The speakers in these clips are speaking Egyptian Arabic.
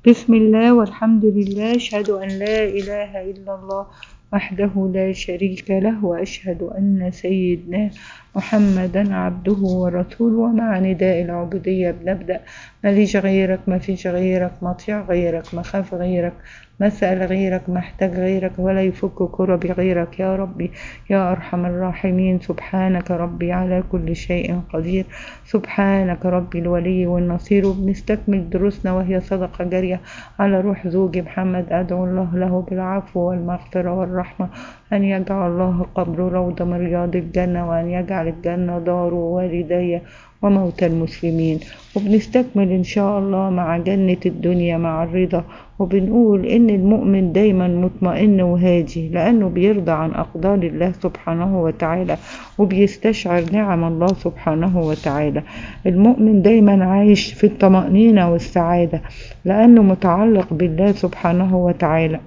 بسم الله والحمد لله أشهد أن لا إله إلا الله وحده لا شريك له وأشهد أن سيدنا محمدا عبده ورسوله ومع نداء العبودية بنبدأ ماليش غيرك ما فيش غيرك مطيع غيرك مخاف غيرك مسأل غيرك محتاج غيرك ولا يفك كربي غيرك يا ربي يا أرحم الراحمين سبحانك ربي على كل شيء قدير سبحانك ربي الولي والنصير وبنستكمل دروسنا وهي صدقة جارية على روح زوجي محمد أدعو الله له بالعفو والمغفرة والرحمة أن يجعل الله قبره روضة من رياض الجنة وأن يجعل الجنة دار والدي وموتى المسلمين وبنستكمل إن شاء الله مع جنة الدنيا مع الرضا وبنقول إن المؤمن دايما مطمئن وهادي لأنه بيرضى عن أقدار الله سبحانه وتعالى وبيستشعر نعم الله سبحانه وتعالى المؤمن دايما عايش في الطمأنينة والسعادة لأنه متعلق بالله سبحانه وتعالى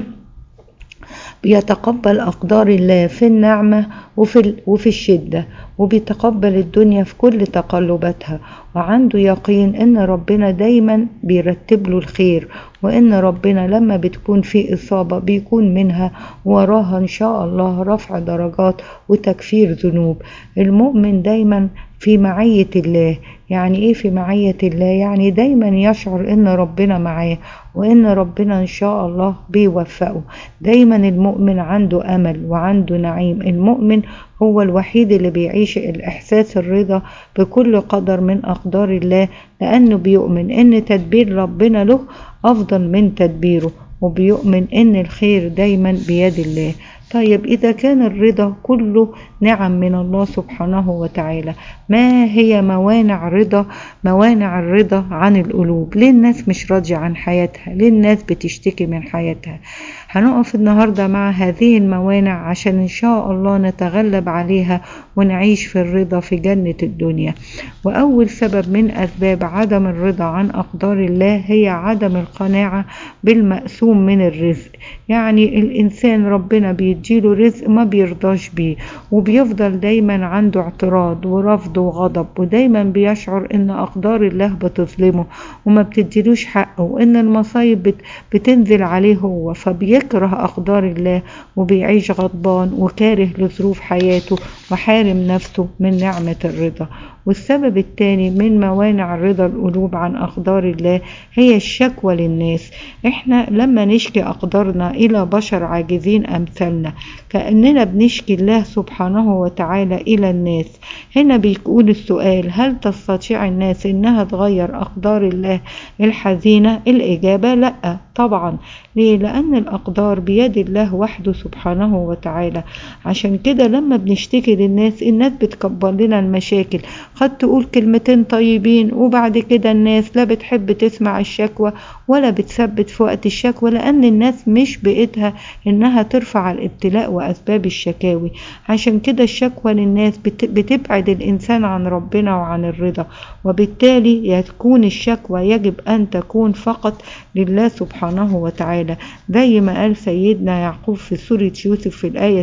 بيتقبل أقدار الله في النعمة وفي, وفي الشدة وبيتقبل الدنيا في كل تقلباتها وعنده يقين ان ربنا دايما بيرتب له الخير وان ربنا لما بتكون في اصابة بيكون منها وراها ان شاء الله رفع درجات وتكفير ذنوب المؤمن دايما في معية الله يعني ايه في معية الله يعني دايما يشعر ان ربنا معاه وان ربنا ان شاء الله بيوفقه دايما المؤمن عنده امل وعنده نعيم المؤمن هو الوحيد اللي بيعيش الإحساس الرضا بكل قدر من أقدار الله لأنه بيؤمن إن تدبير ربنا له أفضل من تدبيره وبيؤمن إن الخير دايما بيد الله طيب إذا كان الرضا كله نعم من الله سبحانه وتعالى ما هي موانع رضا موانع الرضا عن القلوب ليه الناس مش راضية عن حياتها ليه الناس بتشتكي من حياتها هنقف النهاردة مع هذه الموانع عشان إن شاء الله نتغلب عليها ونعيش في الرضا في جنة الدنيا وأول سبب من أسباب عدم الرضا عن أقدار الله هي عدم القناعة بالمقسوم من الرزق يعني الإنسان ربنا بيديله رزق ما بيرضاش بيه وبيفضل دايما عنده اعتراض ورفض وغضب ودايما بيشعر ان أقدار الله بتظلمه وما بتديلوش حقه وان المصايب بتنزل عليه هو فبيكره أقدار الله وبيعيش غضبان وكاره لظروف حياته وحارم نفسه من نعمة الرضا والسبب الثاني من موانع رضا القلوب عن أقدار الله هي الشكوى للناس احنا لما نشكي أقدارنا إلى بشر عاجزين أمثالنا كأننا بنشكي الله سبحانه وتعالى إلى الناس هنا بيقول السؤال هل تستطيع الناس إنها تغير أقدار الله الحزينة الإجابة لأ طبعا ليه لأن الأقدار بيد الله وحده سبحانه وتعالى عشان كده لما بنشتكي للناس الناس بتكبر لنا المشاكل قد تقول كلمتين طيبين وبعد كده الناس لا بتحب تسمع الشكوى ولا بتثبت في وقت الشكوى لأن الناس مش بإيدها إنها ترفع الابتلاء وأسباب الشكاوي عشان كده الشكوى للناس بتبعد الإنسان عن ربنا وعن الرضا وبالتالي تكون الشكوى يجب أن تكون فقط لله سبحانه وتعالى زي ما قال سيدنا يعقوب في سورة يوسف في الآية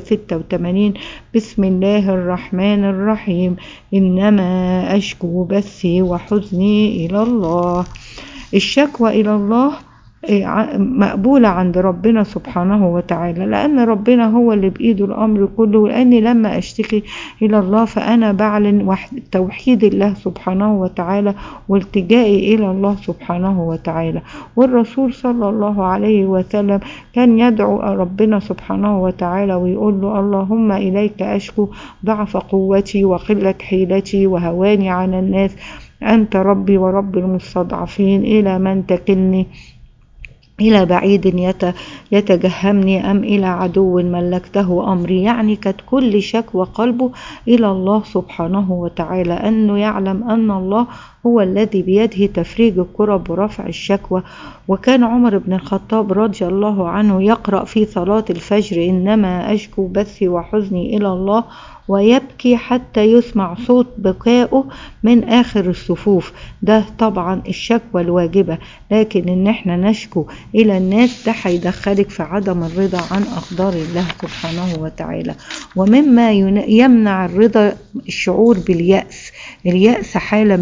86 بسم الله الرحمن الرحيم إنما أشكو بثي وحزني إلى الله الشكوى إلى الله مقبولة عند ربنا سبحانه وتعالى لأن ربنا هو اللي بإيده الأمر كله ولأني لما أشتكي إلى الله فأنا بعلن توحيد الله سبحانه وتعالى والتجائي إلى الله سبحانه وتعالى والرسول صلى الله عليه وسلم كان يدعو ربنا سبحانه وتعالى ويقول له اللهم إليك أشكو ضعف قوتي وقلة حيلتي وهواني على الناس أنت ربي ورب المستضعفين إلى من تكلني إلى بعيد يتجهمني أم إلى عدو ملكته أمري يعني كانت كل شكوى قلبه إلى الله سبحانه وتعالى أنه يعلم أن الله هو الذي بيده تفريج الكرب ورفع الشكوى وكان عمر بن الخطاب رضي الله عنه يقرأ في صلاة الفجر إنما أشكو بثي وحزني إلى الله ويبكي حتى يسمع صوت بكائه من آخر الصفوف ده طبعا الشكوى الواجبة لكن إن احنا نشكو إلى الناس ده هيدخلك في عدم الرضا عن أقدار الله سبحانه وتعالى ومما يمنع الرضا الشعور باليأس اليأس حالة من الموت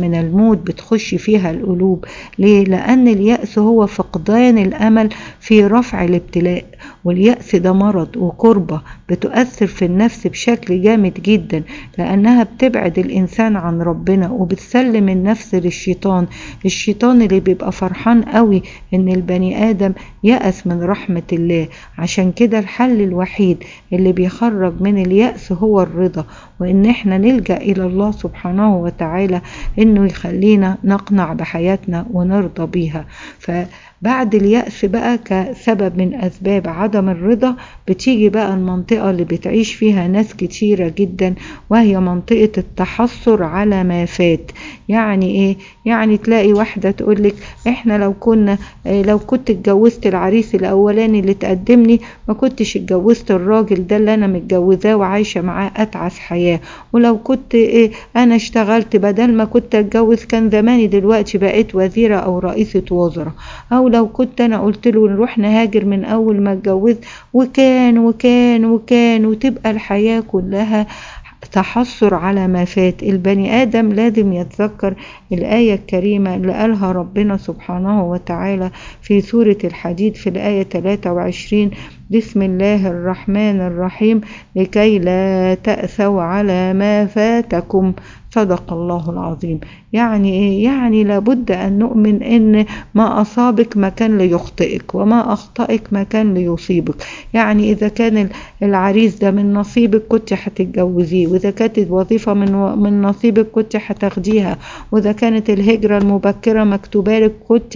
الموت بتخش فيها القلوب ليه لان اليأس هو فقدان الامل في رفع الابتلاء واليأس ده مرض وكربة بتؤثر في النفس بشكل جامد جدا لأنها بتبعد الإنسان عن ربنا وبتسلم النفس للشيطان الشيطان اللي بيبقى فرحان قوي إن البني آدم يأس من رحمة الله عشان كده الحل الوحيد اللي بيخرج من اليأس هو الرضا وإن احنا نلجأ إلى الله سبحانه وتعالى إنه يخلينا نقنع بحياتنا ونرضى بيها ف بعد اليأس بقى كسبب من أسباب عدم الرضا بتيجي بقى المنطقة اللي بتعيش فيها ناس كتيرة جدا وهي منطقة التحسر على ما فات يعني ايه يعني تلاقي واحدة تقولك احنا لو كنا اه لو كنت اتجوزت العريس الاولاني اللي تقدمني ما كنتش اتجوزت الراجل ده اللي انا متجوزاه وعايشة معاه اتعس حياة ولو كنت ايه انا اشتغلت بدل ما كنت اتجوز كان زماني دلوقتي بقيت وزيرة او رئيسة وزراء او لو كنت انا قلت له نروح نهاجر من اول ما اتجوزت وكان وكان وكان وتبقى الحياة كلها تحسر على ما فات البني آدم لازم يتذكر الآية الكريمة اللي قالها ربنا سبحانه وتعالى في سورة الحديد في الآية 23 بسم الله الرحمن الرحيم لكي لا تأسوا على ما فاتكم صدق الله العظيم يعني ايه يعني لابد ان نؤمن ان ما اصابك ما كان ليخطئك وما اخطئك ما كان ليصيبك يعني اذا كان العريس ده من نصيبك كنت هتتجوزيه واذا كانت الوظيفه من من نصيبك كنت هتاخديها واذا كانت الهجره المبكره مكتوبه لك كنت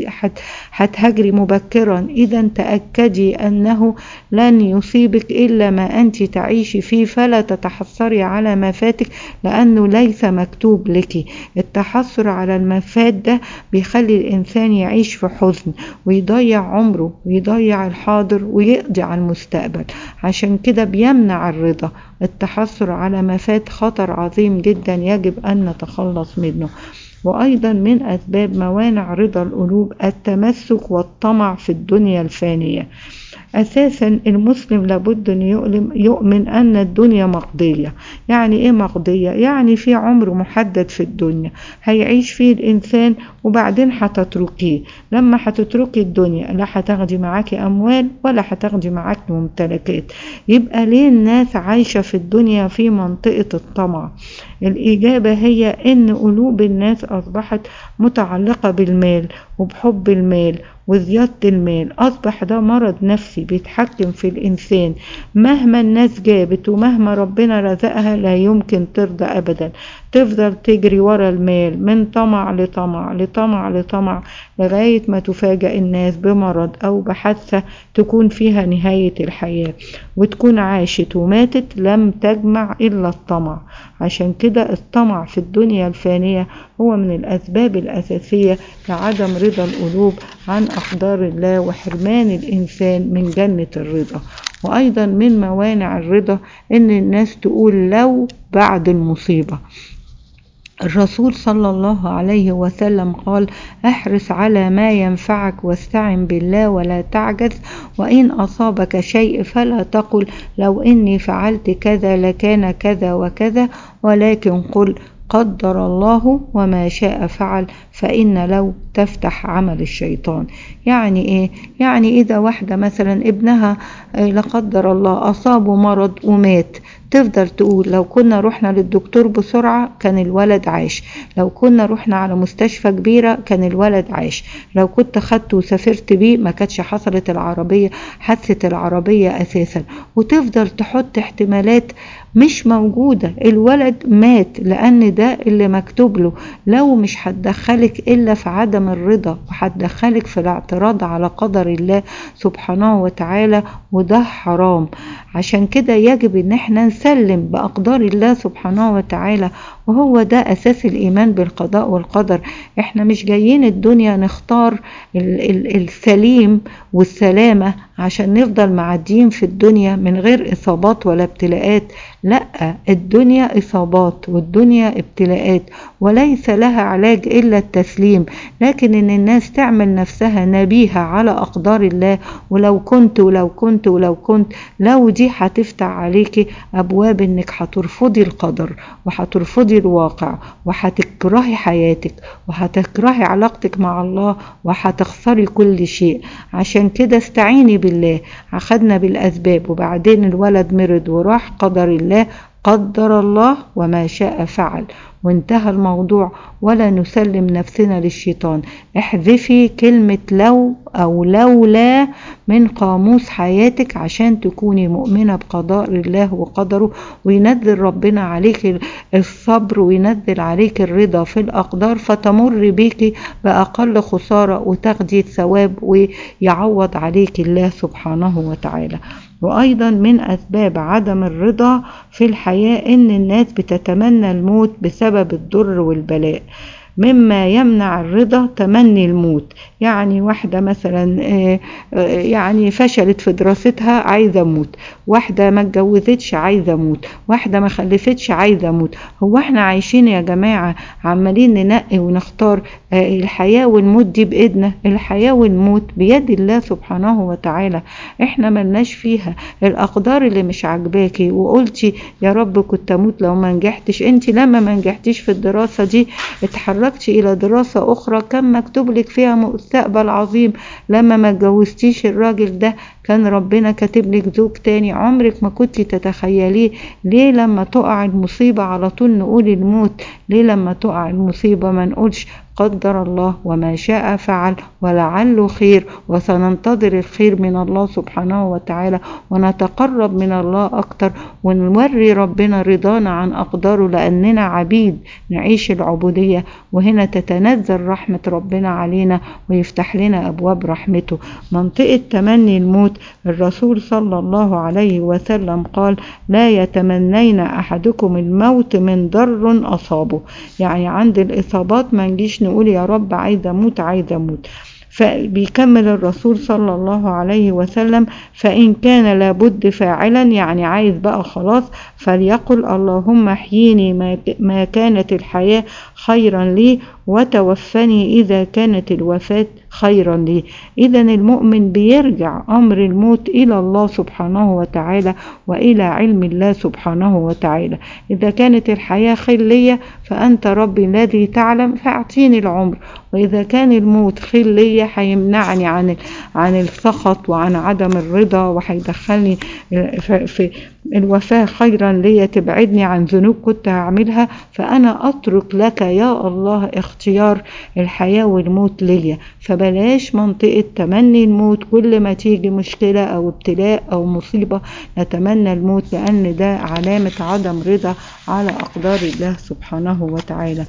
هتهاجري مبكرا اذا تاكدي انه لن يصيبك الا ما انت تعيشي فيه فلا تتحسري على ما فاتك لانه ليس مكتوب لك التحسر على المفات ده بيخلي الإنسان يعيش في حزن ويضيع عمره ويضيع الحاضر ويقضي على المستقبل عشان كده بيمنع الرضا التحسر على ما فات خطر عظيم جدا يجب أن نتخلص منه وأيضا من أسباب موانع رضا القلوب التمسك والطمع في الدنيا الفانية أساسا المسلم لابد أن يؤمن أن الدنيا مقضية يعني إيه مقضية؟ يعني في عمر محدد في الدنيا هيعيش فيه الإنسان وبعدين هتتركيه لما هتتركي الدنيا لا هتاخدي معاكي أموال ولا هتاخدي معاكي ممتلكات يبقى ليه الناس عايشة في الدنيا في منطقة الطمع الإجابة هي إن قلوب الناس أصبحت متعلقة بالمال وبحب المال وزيادة المال أصبح ده مرض نفسي بيتحكم في الإنسان مهما الناس جابت ومهما ربنا رزقها لا يمكن ترضى أبدا تفضل تجري ورا المال من طمع لطمع لطمع لطمع لغاية ما تفاجأ الناس بمرض أو بحادثة تكون فيها نهاية الحياة وتكون عاشت وماتت لم تجمع إلا الطمع عشان كده الطمع في الدنيا الفانية هو من الأسباب الأساسية لعدم رضا القلوب عن أقدار الله وحرمان الإنسان من جنة الرضا وأيضا من موانع الرضا إن الناس تقول لو بعد المصيبة الرسول صلى الله عليه وسلم قال احرص على ما ينفعك واستعن بالله ولا تعجز وإن أصابك شيء فلا تقل لو إني فعلت كذا لكان كذا وكذا ولكن قل قدر الله وما شاء فعل فإن لو تفتح عمل الشيطان يعني إيه؟ يعني إذا واحدة مثلا ابنها لا قدر الله أصابه مرض ومات تفضل تقول لو كنا رحنا للدكتور بسرعة كان الولد عاش لو كنا رحنا على مستشفى كبيرة كان الولد عاش لو كنت خدته وسافرت بيه ما كانتش حصلت العربية حادثة العربية أساسا وتفضل تحط احتمالات مش موجودة الولد مات لأن ده اللي مكتوب له لو مش هتدخلك إلا في عدم الرضا وهتدخلك في الاعتراض على قدر الله سبحانه وتعالى وده حرام عشان كده يجب ان احنا نسلم بأقدار الله سبحانه وتعالى وهو ده أساس الإيمان بالقضاء والقدر احنا مش جايين الدنيا نختار ال ال السليم والسلامة عشان نفضل معديين في الدنيا من غير إصابات ولا ابتلاءات لا الدنيا إصابات والدنيا ابتلاءات وليس لها علاج إلا التسليم لكن إن الناس تعمل نفسها نبيهة على أقدار الله ولو كنت ولو كنت ولو كنت لو دي هتفتح عليكي أبواب إنك هترفضي القدر وهترفضي الواقع وهتكرهي حياتك وهتكرهي علاقتك مع الله وهتخسري كل شيء عشان كده استعيني بالله أخدنا بالأسباب وبعدين الولد مرض وراح قدر الله قدر الله وما شاء فعل وانتهى الموضوع ولا نسلم نفسنا للشيطان احذفي كلمة لو أو لولا من قاموس حياتك عشان تكوني مؤمنة بقضاء الله وقدره وينزل ربنا عليك الصبر وينزل عليك الرضا في الأقدار فتمر بيك بأقل خسارة وتاخدي الثواب ويعوض عليك الله سبحانه وتعالى وأيضا من أسباب عدم الرضا في الحياة إن الناس بتتمنى الموت بسبب الضر والبلاء مما يمنع الرضا تمني الموت يعني واحدة مثلا يعني فشلت في دراستها عايزة اموت واحدة ما اتجوزتش عايزة اموت واحدة ما خلفتش عايزة اموت هو احنا عايشين يا جماعة عمالين ننقي ونختار الحياة والموت دي بإيدنا الحياة والموت بيد الله سبحانه وتعالى احنا ملناش فيها الأقدار اللي مش عاجباكي وقلتي يا رب كنت اموت لو ما نجحتش انت لما ما نجحتيش في الدراسة دي اتحركتي إلى دراسة أخرى كان مكتوب لك فيها مستقبل عظيم لما ما اتجوزتيش الراجل ده كان ربنا كاتب لك زوج تاني عمرك ما كنت تتخيليه ليه لما تقع المصيبة على طول نقول الموت ليه لما تقع المصيبة ما نقولش قدر الله وما شاء فعل ولعله خير وسننتظر الخير من الله سبحانه وتعالى ونتقرب من الله أكتر ونوري ربنا رضانا عن أقداره لأننا عبيد نعيش العبودية وهنا تتنزل رحمة ربنا علينا ويفتح لنا أبواب رحمته منطقة تمني الموت الرسول صلى الله عليه وسلم قال لا يتمنين أحدكم الموت من ضر أصابه يعني عند الإصابات ما نجيش نقول يا رب عايزة أموت عايزة أموت فبيكمل الرسول صلى الله عليه وسلم فإن كان لابد فاعلا يعني عايز بقى خلاص فليقل اللهم احييني ما كانت الحياة خيرا لي وتوفني إذا كانت الوفاة خيرا لي إذا المؤمن بيرجع أمر الموت إلى الله سبحانه وتعالى وإلى علم الله سبحانه وتعالى إذا كانت الحياة خير لي فأنت ربي الذي تعلم فأعطيني العمر وإذا كان الموت خير لي هيمنعني عن عن السخط وعن عدم الرضا وهيدخلني في الوفاة خيرا لي تبعدني عن ذنوب كنت هعملها فأنا أترك لك يا الله اختيار الحياة والموت ليا فبلاش منطقة تمني الموت كل ما تيجي مشكلة أو ابتلاء أو مصيبة نتمنى الموت لأن ده علامة عدم رضا على أقدار الله سبحانه وتعالى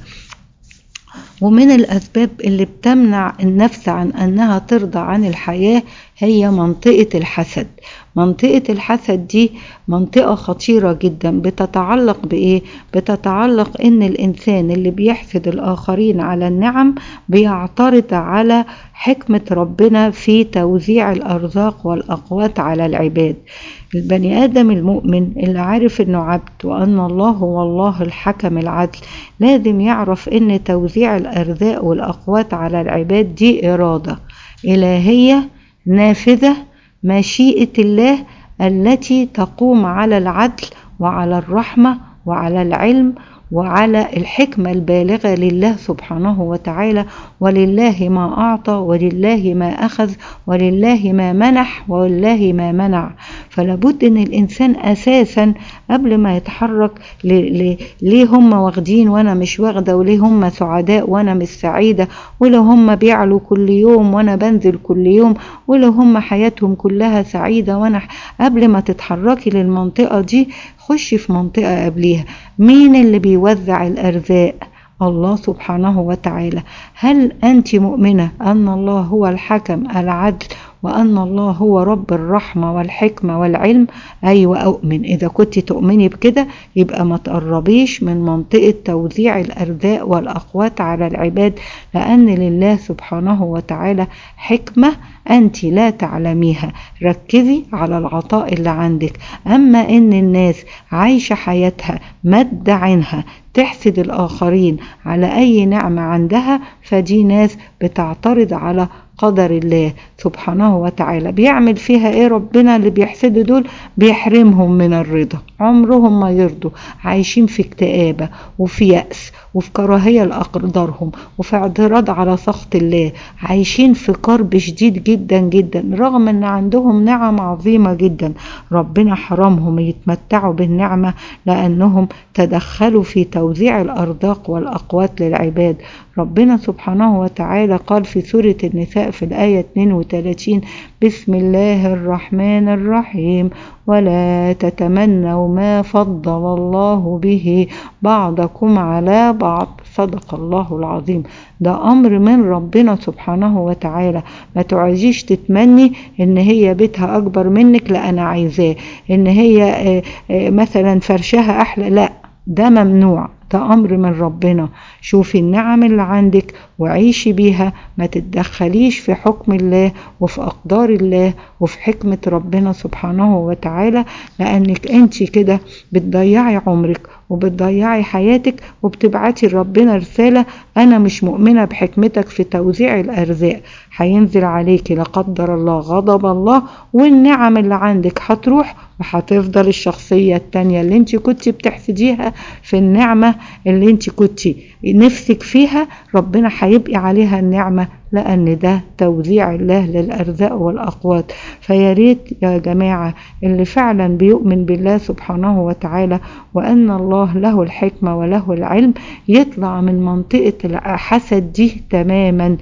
ومن الأسباب اللي بتمنع النفس عن أنها ترضى عن الحياة هي منطقة الحسد منطقة الحسد دي منطقة خطيرة جدا بتتعلق بإيه؟ بتتعلق إن الإنسان اللي بيحسد الآخرين على النعم بيعترض على حكمة ربنا في توزيع الأرزاق والأقوات على العباد البني آدم المؤمن اللي عارف إنه عبد وأن الله هو الله الحكم العدل لازم يعرف إن توزيع الأرزاق والأقوات على العباد دي إرادة إلهية نافذة مشيئة الله التي تقوم على العدل وعلى الرحمة وعلى العلم وعلى الحكمة البالغة لله سبحانه وتعالى ولله ما أعطى ولله ما أخذ ولله ما منح ولله ما منع فلابد أن الإنسان أساسا قبل ما يتحرك ليه هم واخدين وأنا مش واخدة وليه هم سعداء وأنا مش سعيدة ولو هم بيعلوا كل يوم وأنا بنزل كل يوم ولو هم حياتهم كلها سعيدة وأنا قبل ما تتحركي للمنطقة دي خشي في منطقة قبليها مين اللي بيوزع الأرزاق الله سبحانه وتعالى هل أنت مؤمنة أن الله هو الحكم العدل وأن الله هو رب الرحمة والحكمة والعلم أيوة أؤمن إذا كنت تؤمني بكده يبقى ما تقربيش من منطقة توزيع الأرزاق والأقوات على العباد لأن لله سبحانه وتعالى حكمة أنت لا تعلميها ركزي على العطاء اللي عندك أما إن الناس عايشة حياتها مد عينها تحسد الآخرين على أي نعمة عندها فدي ناس بتعترض على قدر الله سبحانه وتعالى بيعمل فيها ايه ربنا اللي بيحسدوا دول بيحرمهم من الرضا عمرهم ما يرضوا عايشين في اكتئابة وفي يأس وفي كراهية لأقدارهم وفي اعتراض على سخط الله عايشين في كرب شديد جدا جدا رغم ان عندهم نعم عظيمة جدا ربنا حرمهم يتمتعوا بالنعمة لأنهم تدخلوا في توزيع الأرزاق والأقوات للعباد ربنا سبحانه وتعالى قال في سورة النساء في الآية 32 بسم الله الرحمن الرحيم ولا تتمنوا ما فضل الله به بعضكم على بعض صدق الله العظيم ده أمر من ربنا سبحانه وتعالى ما تعجيش تتمني إن هي بيتها أكبر منك لا أنا عايزاه إن هي مثلا فرشها أحلى لا ده ممنوع ده أمر من ربنا شوفي النعم اللي عندك وعيشي بيها ما تتدخليش في حكم الله وفي أقدار الله وفي حكمة ربنا سبحانه وتعالى لأنك أنت كده بتضيعي عمرك وبتضيعي حياتك وبتبعتي لربنا رسالة أنا مش مؤمنة بحكمتك في توزيع الأرزاق هينزل عليكي لا قدر الله غضب الله والنعم اللي عندك هتروح وهتفضل الشخصية التانية اللي انت كنت بتحسديها في النعمة اللي انت كنت نفسك فيها ربنا هيبقي عليها النعمة لأن ده توزيع الله للأرزاق والأقوات فيا ريت يا جماعة اللي فعلا بيؤمن بالله سبحانه وتعالى وأن الله له الحكمة وله العلم يطلع من منطقة الحسد دي تماما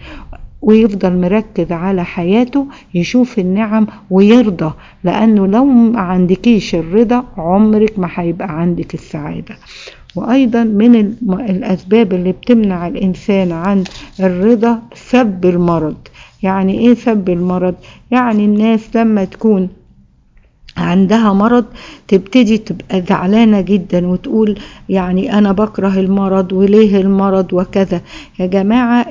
ويفضل مركز على حياته يشوف النعم ويرضى لأنه لو ما عندكيش الرضا عمرك ما هيبقى عندك السعادة وأيضا من الأسباب اللي بتمنع الإنسان عن الرضا سب المرض يعني إيه سب المرض؟ يعني الناس لما تكون عندها مرض تبتدي تبقى زعلانة جدا وتقول يعني أنا بكره المرض وليه المرض وكذا يا جماعة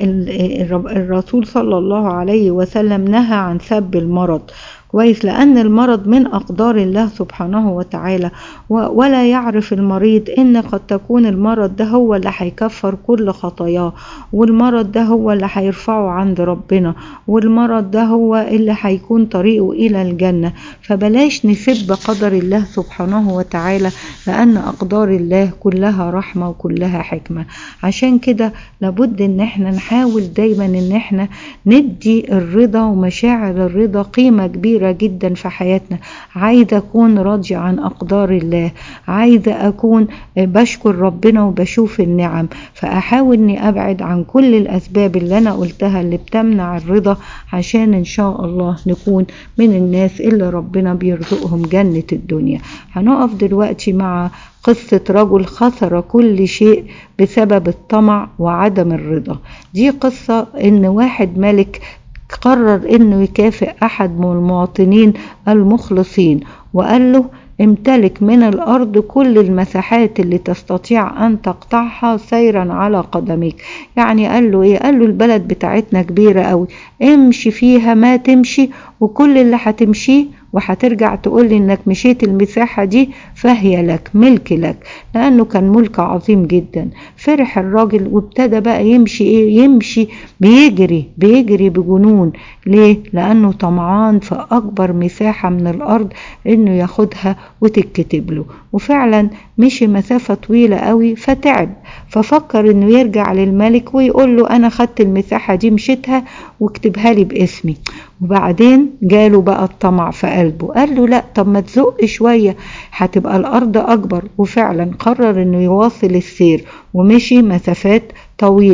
الرسول صلى الله عليه وسلم نهى عن سب المرض كويس لأن المرض من أقدار الله سبحانه وتعالى ولا يعرف المريض إن قد تكون المرض ده هو اللي هيكفر كل خطاياه والمرض ده هو اللي هيرفعه عند ربنا والمرض ده هو اللي هيكون طريقه إلى الجنة فبلاش نسب قدر الله سبحانه وتعالى لأن أقدار الله كلها رحمة وكلها حكمة عشان كده لابد إن احنا نحاول دايما إن احنا ندي الرضا ومشاعر الرضا قيمة كبيرة كبيرة جدا في حياتنا عايزة أكون راضية عن أقدار الله عايزة أكون بشكر ربنا وبشوف النعم فأحاول أني أبعد عن كل الأسباب اللي أنا قلتها اللي بتمنع الرضا عشان إن شاء الله نكون من الناس اللي ربنا بيرزقهم جنة الدنيا هنقف دلوقتي مع قصة رجل خسر كل شيء بسبب الطمع وعدم الرضا دي قصة ان واحد ملك قرر انه يكافئ احد من المواطنين المخلصين وقال له امتلك من الارض كل المساحات اللي تستطيع ان تقطعها سيرا على قدميك يعني قال له ايه قال له البلد بتاعتنا كبيره قوي امشي فيها ما تمشي وكل اللي هتمشيه وهترجع تقول لي انك مشيت المساحة دي فهي لك ملك لك لانه كان ملك عظيم جدا فرح الراجل وابتدى بقى يمشي ايه يمشي بيجري بيجري بجنون ليه لانه طمعان في اكبر مساحة من الارض انه ياخدها وتتكتب له وفعلا مشي مسافة طويلة قوي فتعب ففكر انه يرجع للملك ويقول له انا خدت المساحة دي مشيتها واكتبها لي باسمي وبعدين جاله بقى الطمع في قلبه قال له لا طب ما تزق شوية هتبقى الأرض أكبر وفعلا قرر إنه يواصل السير ومشي مسافات طويلة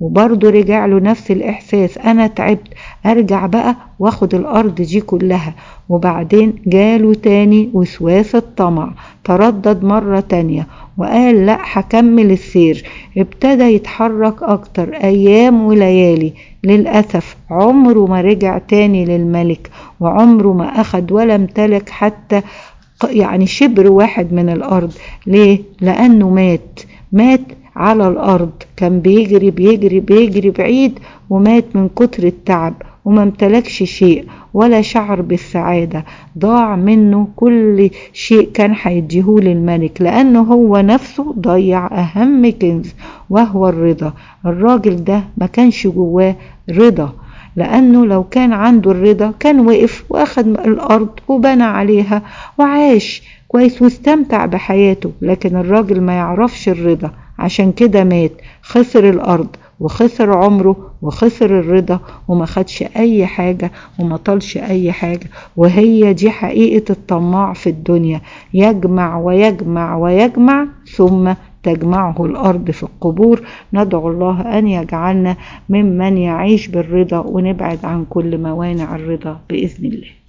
وبرضه رجع له نفس الإحساس أنا تعبت أرجع بقى واخد الأرض دي كلها وبعدين جاله تاني وسواس الطمع تردد مرة تانية وقال لا هكمل السير ابتدى يتحرك أكتر أيام وليالي للأسف عمره ما رجع تاني للملك وعمره ما أخد ولا امتلك حتى يعني شبر واحد من الأرض ليه؟ لأنه مات مات على الأرض كان بيجري بيجري بيجري بعيد ومات من كتر التعب وما امتلكش شيء ولا شعر بالسعادة ضاع منه كل شيء كان هيديهوله الملك لأنه هو نفسه ضيع أهم كنز وهو الرضا الراجل ده ما كانش جواه رضا لأنه لو كان عنده الرضا كان وقف وأخد الأرض وبنى عليها وعاش كويس واستمتع بحياته لكن الراجل ما يعرفش الرضا عشان كده مات خسر الأرض وخسر عمره وخسر الرضا وما خدش أي حاجة وما طالش أي حاجة وهي دي حقيقة الطماع في الدنيا يجمع ويجمع ويجمع ثم تجمعه الأرض في القبور ندعو الله أن يجعلنا ممن يعيش بالرضا ونبعد عن كل موانع الرضا بإذن الله